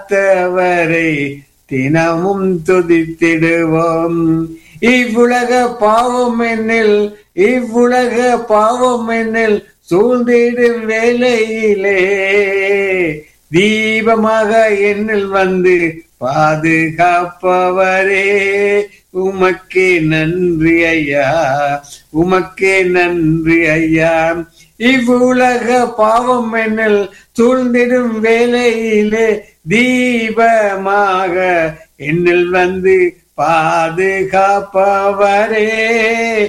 காத்தவரை தினமும் துதித்திடுவோம் இவ்வுலக பாவம் என்னில் இவ்வுலக பாவம் என்னில் சூழ்ந்திடும் வேலையிலே தீபமாக என்னில் வந்து பாதுகாப்பவரே உமக்கே நன்றி ஐயா உமக்கே நன்றி ஐயா இவ்வுலக பாவம் என்னில் சூழ்ந்திடும் வேலையிலே தீபமாக என்னில் வந்து பாதுகாப்பவரே